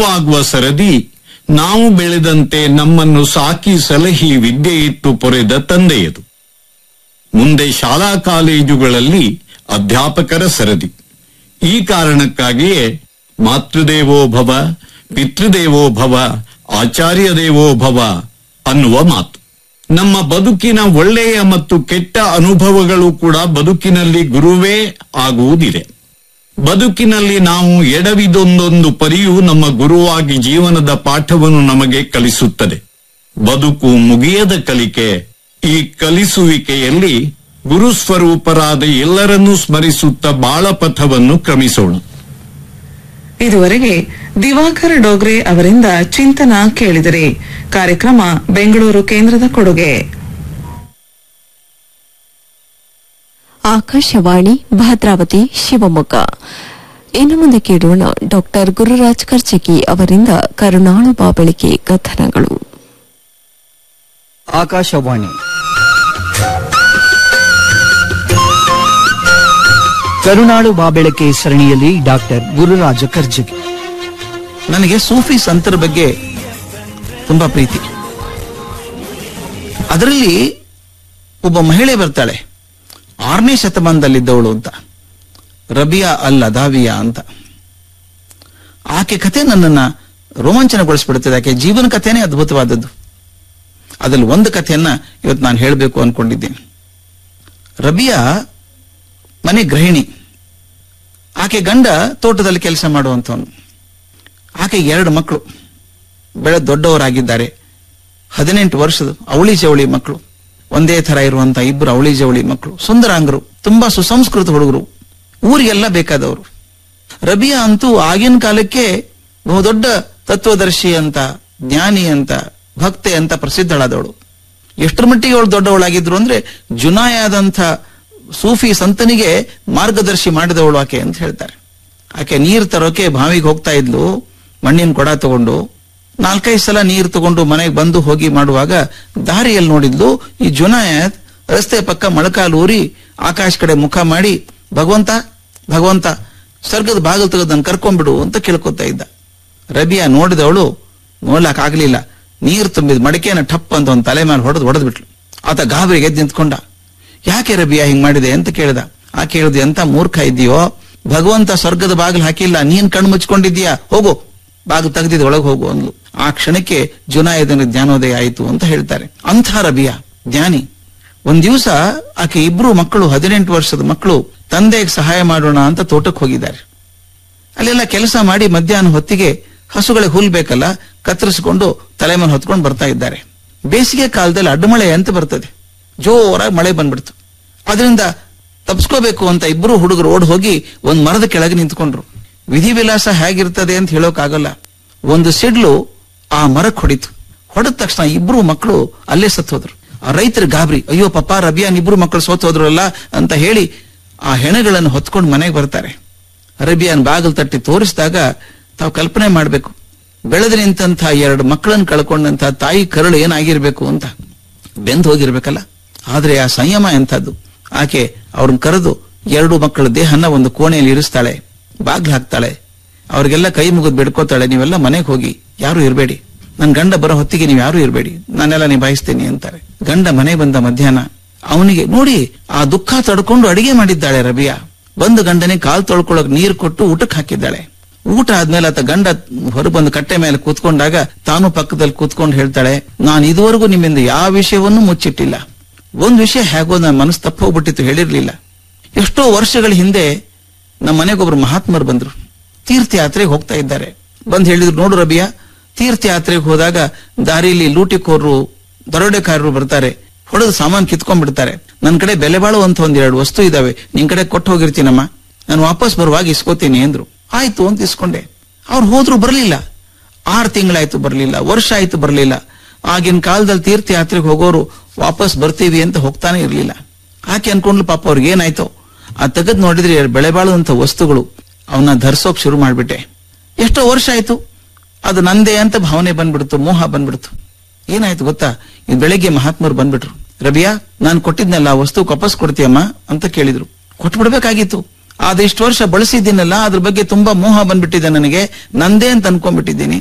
ಗುರುವಾಗುವ ಸರದಿ ನಾವು ಬೆಳೆದಂತೆ ನಮ್ಮನ್ನು ಸಾಕಿ ಸಲಹಿ ವಿದ್ಯೆ ಇಟ್ಟು ಪೊರೆದ ತಂದೆಯದು ಮುಂದೆ ಶಾಲಾ ಕಾಲೇಜುಗಳಲ್ಲಿ ಅಧ್ಯಾಪಕರ ಸರದಿ ಈ ಕಾರಣಕ್ಕಾಗಿಯೇ ಮಾತೃದೇವೋ ಭವ ಪಿತೃದೇವೋ ಭವ ಆಚಾರ್ಯ ದೇವೋ ಭವ ಅನ್ನುವ ಮಾತು ನಮ್ಮ ಬದುಕಿನ ಒಳ್ಳೆಯ ಮತ್ತು ಕೆಟ್ಟ ಅನುಭವಗಳು ಕೂಡ ಬದುಕಿನಲ್ಲಿ ಗುರುವೇ ಆಗುವುದಿದೆ ಬದುಕಿನಲ್ಲಿ ನಾವು ಎಡವಿದೊಂದೊಂದು ಪರಿಯು ನಮ್ಮ ಗುರುವಾಗಿ ಜೀವನದ ಪಾಠವನ್ನು ನಮಗೆ ಕಲಿಸುತ್ತದೆ ಬದುಕು ಮುಗಿಯದ ಕಲಿಕೆ ಈ ಕಲಿಸುವಿಕೆಯಲ್ಲಿ ಗುರುಸ್ವರೂಪರಾದ ಎಲ್ಲರನ್ನೂ ಸ್ಮರಿಸುತ್ತ ಬಾಳಪಥವನ್ನು ಕ್ರಮಿಸೋಣ ಇದುವರೆಗೆ ದಿವಾಕರ್ ಡೋಗ್ರೆ ಅವರಿಂದ ಚಿಂತನ ಕೇಳಿದರೆ ಕಾರ್ಯಕ್ರಮ ಬೆಂಗಳೂರು ಕೇಂದ್ರದ ಕೊಡುಗೆ ಆಕಾಶವಾಣಿ ಭದ್ರಾವತಿ ಶಿವಮೊಗ್ಗ ಇನ್ನು ಮುಂದೆ ಕೇಳೋಣ ಡಾಕ್ಟರ್ ಗುರುರಾಜ್ ಕರ್ಚಗಿ ಅವರಿಂದ ಕರುಣಾಳು ಬಾಬಳಿಕೆ ಕಥನಗಳು ಆಕಾಶವಾಣಿ ಕರುನಾಡು ಬಾಬೆಳಕೆ ಸರಣಿಯಲ್ಲಿ ಡಾಕ್ಟರ್ ಗುರುರಾಜ ಕರ್ಜಗಿ ನನಗೆ ಸೂಫಿ ಸಂತರ ಬಗ್ಗೆ ತುಂಬಾ ಪ್ರೀತಿ ಅದರಲ್ಲಿ ಒಬ್ಬ ಮಹಿಳೆ ಬರ್ತಾಳೆ ಆರನೇ ಶತಮಾನದಲ್ಲಿದ್ದವಳು ಅಂತ ರಬಿಯಾ ಅಲ್ ಅದಾವಿಯಾ ಅಂತ ಆಕೆ ಕಥೆ ನನ್ನನ್ನ ರೋಮಾಂಚನಗೊಳಿಸ್ಬಿಡುತ್ತದೆ ಆಕೆ ಜೀವನ ಕಥೆನೇ ಅದ್ಭುತವಾದದ್ದು ಅದ್ರಲ್ಲಿ ಒಂದು ಕಥೆಯನ್ನ ಇವತ್ತು ನಾನು ಹೇಳಬೇಕು ಅನ್ಕೊಂಡಿದ್ದೀನಿ ರಬಿಯಾ ಮನೆ ಗೃಹಿಣಿ ಆಕೆ ಗಂಡ ತೋಟದಲ್ಲಿ ಕೆಲಸ ಮಾಡುವಂಥವನು ಆಕೆ ಎರಡು ಮಕ್ಕಳು ಬೆಳೆ ದೊಡ್ಡವರಾಗಿದ್ದಾರೆ ಹದಿನೆಂಟು ವರ್ಷದ ಅವಳಿ ಜವಳಿ ಮಕ್ಕಳು ಒಂದೇ ತರ ಇರುವಂತ ಇಬ್ಬರು ಅವಳಿ ಜವಳಿ ಮಕ್ಕಳು ಸುಂದರಾಂಗರು ತುಂಬಾ ಸುಸಂಸ್ಕೃತ ಹುಡುಗರು ಊರಿಗೆಲ್ಲ ಬೇಕಾದವರು ರಬಿಯಾ ಅಂತೂ ಆಗಿನ ಕಾಲಕ್ಕೆ ಬಹುದೊಡ್ಡ ತತ್ವದರ್ಶಿ ಅಂತ ಜ್ಞಾನಿ ಅಂತ ಭಕ್ತೆ ಅಂತ ಪ್ರಸಿದ್ಧಳಾದವಳು ಎಷ್ಟರ ಮಟ್ಟಿಗೆ ಅವಳು ದೊಡ್ಡವಳಾಗಿದ್ರು ಅಂದ್ರೆ ಜುನಾಯಾದಂಥ ಸೂಫಿ ಸಂತನಿಗೆ ಮಾರ್ಗದರ್ಶಿ ಮಾಡಿದವಳು ಆಕೆ ಅಂತ ಹೇಳ್ತಾರೆ ಆಕೆ ನೀರು ತರೋಕೆ ಬಾವಿಗೆ ಹೋಗ್ತಾ ಇದ್ಲು ಮಣ್ಣಿನ ಕೊಡ ತಗೊಂಡು ನಾಲ್ಕೈದು ಸಲ ನೀರು ತಗೊಂಡು ಮನೆಗೆ ಬಂದು ಹೋಗಿ ಮಾಡುವಾಗ ದಾರಿಯಲ್ಲಿ ನೋಡಿದ್ಲು ಈ ಜುನಾಯತ್ ರಸ್ತೆ ಪಕ್ಕ ಮೊಳಕಾಲು ಊರಿ ಆಕಾಶ ಕಡೆ ಮುಖ ಮಾಡಿ ಭಗವಂತ ಭಗವಂತ ಸ್ವರ್ಗದ ಬಾಗಿಲು ತೆಗೆದು ನಾನು ಕರ್ಕೊಂಡ್ಬಿಡು ಅಂತ ಕೇಳ್ಕೊತಾ ಇದ್ದ ರಬಿಯಾ ನೋಡಿದವಳು ನೋಡ್ಲಾಕ್ ಆಗ್ಲಿಲ್ಲ ನೀರು ತುಂಬಿದ ಮಡಿಕೆನ ಟಪ್ ಅಂತ ಒಂದು ತಲೆ ಮೇಲೆ ಹೊಡೆದು ಹೊಡೆದ್ಬಿಟ್ಲು ಆತ ಗಾಬರಿಗೆ ಎದ್ದು ನಿಂತ್ಕೊಂಡ ಯಾಕೆ ರಬಿಯಾ ಹಿಂಗ್ ಮಾಡಿದೆ ಅಂತ ಕೇಳ್ದ ಆ ಕೇಳಿದ ಎಂತ ಮೂರ್ಖ ಇದೆಯೋ ಭಗವಂತ ಸ್ವರ್ಗದ ಬಾಗಿಲು ಹಾಕಿಲ್ಲ ನೀನ್ ಕಣ್ಣು ಮುಚ್ಕೊಂಡಿದ್ದೀಯಾ ಹೋಗು ಬಾಗಿಲು ತೆಗೆದಿದ್ ಒಳಗೆ ಹೋಗು ಅಂದ್ಲು ಆ ಕ್ಷಣಕ್ಕೆ ಜುನಾಯದನ ಜ್ಞಾನೋದಯ ಆಯಿತು ಅಂತ ಹೇಳ್ತಾರೆ ಅಂಥ ರಬಿಯಾ ಜ್ಞಾನಿ ಒಂದ್ ದಿವಸ ಆಕೆ ಇಬ್ರು ಮಕ್ಕಳು ಹದಿನೆಂಟು ವರ್ಷದ ಮಕ್ಕಳು ತಂದೆಗೆ ಸಹಾಯ ಮಾಡೋಣ ಅಂತ ತೋಟಕ್ಕೆ ಹೋಗಿದ್ದಾರೆ ಅಲ್ಲೆಲ್ಲ ಕೆಲಸ ಮಾಡಿ ಮಧ್ಯಾಹ್ನ ಹೊತ್ತಿಗೆ ಹಸುಗಳಿಗೆ ಹುಲ್ ಬೇಕಲ್ಲ ಕತ್ತರಿಸಿಕೊಂಡು ತಲೆ ಮೇಲೆ ಹೊತ್ಕೊಂಡು ಬರ್ತಾ ಇದ್ದಾರೆ ಬೇಸಿಗೆ ಕಾಲದಲ್ಲಿ ಅಡ್ಡಮಳೆ ಅಂತ ಬರ್ತದೆ ಜೋರಾಗಿ ಮಳೆ ಬಂದ್ಬಿಡ್ತು ಅದರಿಂದ ತಪ್ಪಿಸ್ಕೋಬೇಕು ಅಂತ ಇಬ್ರು ಹುಡುಗರು ಓಡ್ ಹೋಗಿ ಒಂದ್ ಮರದ ಕೆಳಗೆ ನಿಂತ್ಕೊಂಡ್ರು ವಿಧಿವಿಲಾಸ ಹೇಗಿರ್ತದೆ ಅಂತ ಹೇಳೋಕ್ಕಾಗಲ್ಲ ಒಂದು ಸಿಡ್ಲು ಆ ಮರಕ್ಕೆ ಹೊಡಿತು ಹೊಡೆದ ತಕ್ಷಣ ಇಬ್ರು ಮಕ್ಕಳು ಅಲ್ಲೇ ಸತ್ತು ಹೋದ್ರು ಆ ರೈತರ ಗಾಬರಿ ಅಯ್ಯೋ ಪಪ್ಪ ರಬಿಯಾನ್ ಇಬ್ರು ಮಕ್ಕಳು ಸೋತ್ ಹೋದ್ರಲ್ಲ ಅಂತ ಹೇಳಿ ಆ ಹೆಣಗಳನ್ನು ಹೊತ್ಕೊಂಡು ಮನೆಗೆ ಬರ್ತಾರೆ ಅರೇಬಿಯನ್ ಬಾಗಿಲು ತಟ್ಟಿ ತೋರಿಸಿದಾಗ ತಾವು ಕಲ್ಪನೆ ಮಾಡಬೇಕು ಬೆಳೆದು ನಿಂತಹ ಎರಡು ಮಕ್ಕಳನ್ನು ಕಳ್ಕೊಂಡಂತ ತಾಯಿ ಕರಳು ಏನಾಗಿರ್ಬೇಕು ಅಂತ ಬೆಂದು ಹೋಗಿರ್ಬೇಕಲ್ಲ ಆದ್ರೆ ಆ ಸಂಯಮ ಎಂಥದ್ದು ಆಕೆ ಅವ್ರನ್ನ ಕರೆದು ಎರಡು ಮಕ್ಕಳ ದೇಹನ ಒಂದು ಕೋಣೆಯಲ್ಲಿ ಇರಿಸ್ತಾಳೆ ಬಾಗ್ಲು ಹಾಕ್ತಾಳೆ ಅವ್ರಿಗೆಲ್ಲ ಕೈ ಮುಗಿದು ಬಿಡ್ಕೋತಾಳೆ ನೀವೆಲ್ಲ ಮನೆಗೆ ಹೋಗಿ ಯಾರು ಇರಬೇಡಿ ನನ್ ಗಂಡ ಬರೋ ಹೊತ್ತಿಗೆ ನೀವು ಯಾರು ಇರಬೇಡಿ ನಾನೆಲ್ಲ ನಿಭಾಯಿಸ್ತೀನಿ ಅಂತಾರೆ ಗಂಡ ಮನೆ ಬಂದ ಮಧ್ಯಾಹ್ನ ಅವನಿಗೆ ನೋಡಿ ಆ ದುಃಖ ತಡ್ಕೊಂಡು ಅಡಿಗೆ ಮಾಡಿದ್ದಾಳೆ ರಬಿಯಾ ಬಂದು ಗಂಡನಿಗೆ ಕಾಲ್ ತೊಳ್ಕೊಳಕ್ ನೀರು ಕೊಟ್ಟು ಊಟಕ್ಕೆ ಹಾಕಿದ್ದಾಳೆ ಊಟ ಆದ್ಮೇಲೆ ಆತ ಗಂಡ ಹೊರಗೆ ಬಂದು ಕಟ್ಟೆ ಮೇಲೆ ಕೂತ್ಕೊಂಡಾಗ ತಾನು ಪಕ್ಕದಲ್ಲಿ ಕೂತ್ಕೊಂಡು ಹೇಳ್ತಾಳೆ ನಾನು ಇದುವರೆಗೂ ನಿಮ್ಮಿಂದ ಯಾವ ವಿಷಯವನ್ನು ಮುಚ್ಚಿಟ್ಟಿಲ್ಲ ಒಂದ್ ವಿಷಯ ಹೇಗೋ ನನ್ನ ಮನಸ್ಸು ತಪ್ಪು ಹೋಗ್ಬಿಟ್ಟಿತ್ತು ಹೇಳಿರ್ಲಿಲ್ಲ ಎಷ್ಟೋ ವರ್ಷಗಳ ಹಿಂದೆ ನಮ್ಮ ಮನೆಗೊಬ್ರು ಮಹಾತ್ಮರು ಬಂದ್ರು ತೀರ್ಥಯಾತ್ರೆಗೆ ಹೋಗ್ತಾ ಇದ್ದಾರೆ ಬಂದ್ ಹೇಳಿದ್ರು ನೋಡು ರಬಿಯಾ ತೀರ್ಥಯಾತ್ರೆಗೆ ಹೋದಾಗ ದಾರಿಲಿ ಲೂಟಿಕೋರರು ದರೋಡೆಕಾರರು ಬರ್ತಾರೆ ಹೊಡೆದು ಸಾಮಾನು ಕಿತ್ಕೊಂಡ್ಬಿಡ್ತಾರೆ ನನ್ ಕಡೆ ಬೆಲೆ ಬಾಳುವಂತ ಒಂದ್ ಎರಡು ವಸ್ತು ಇದಾವೆ ನಿನ್ ಕಡೆ ಕೊಟ್ಟು ಹೋಗಿರ್ತೀನಮ್ಮ ನಾನು ವಾಪಸ್ ಬರುವಾಗ ಇಸ್ಕೋತೀನಿ ಅಂದ್ರು ಆಯ್ತು ಅಂತ ಇಸ್ಕೊಂಡೆ ಅವ್ರು ಹೋದ್ರು ಬರ್ಲಿಲ್ಲ ಆರು ತಿಂಗಳಾಯ್ತು ಬರ್ಲಿಲ್ಲ ವರ್ಷ ಆಯ್ತು ಬರ್ಲಿಲ್ಲ ಆಗಿನ ಕಾಲದಲ್ಲಿ ತೀರ್ಥಯಾತ್ರೆಗೆ ಹೋಗೋರು ವಾಪಸ್ ಬರ್ತೀವಿ ಅಂತ ಹೋಗ್ತಾನೆ ಇರ್ಲಿಲ್ಲ ಆಕೆ ಅನ್ಕೊಂಡ್ಲು ಪಾಪ ಅವ್ರಿಗೆ ಏನಾಯ್ತು ಆ ತೆಗೆದ್ ನೋಡಿದ್ರೆ ಬೆಳೆ ಬಾಳುವಂತ ವಸ್ತುಗಳು ಅವನ್ನ ಧರಿಸೋಕ್ ಶುರು ಮಾಡ್ಬಿಟ್ಟೆ ಎಷ್ಟೋ ವರ್ಷ ಆಯ್ತು ಅದು ನಂದೇ ಅಂತ ಭಾವನೆ ಬಂದ್ಬಿಡ್ತು ಮೋಹ ಬಂದ್ಬಿಡ್ತು ಏನಾಯ್ತು ಗೊತ್ತಾ ಈ ಬೆಳಗ್ಗೆ ಮಹಾತ್ಮರು ಬಂದ್ಬಿಟ್ರು ರಬಿಯಾ ನಾನು ಕೊಟ್ಟಿದ್ನಲ್ಲ ಆ ವಸ್ತು ವಾಪಸ್ ಕೊಡ್ತೀಯಮ್ಮ ಅಂತ ಕೇಳಿದ್ರು ಕೊಟ್ಬಿಡ್ಬೇಕಾಗಿತ್ತು ಆದ್ರೆ ಇಷ್ಟು ವರ್ಷ ಬಳಸಿದ್ದೀನಲ್ಲ ಅದ್ರ ಬಗ್ಗೆ ತುಂಬಾ ಮೋಹ ಬಂದ್ಬಿಟ್ಟಿದೆ ನನಗೆ ನಂದೇ ಅಂತ ಅನ್ಕೊಂಡ್ಬಿಟ್ಟಿದ್ದೀನಿ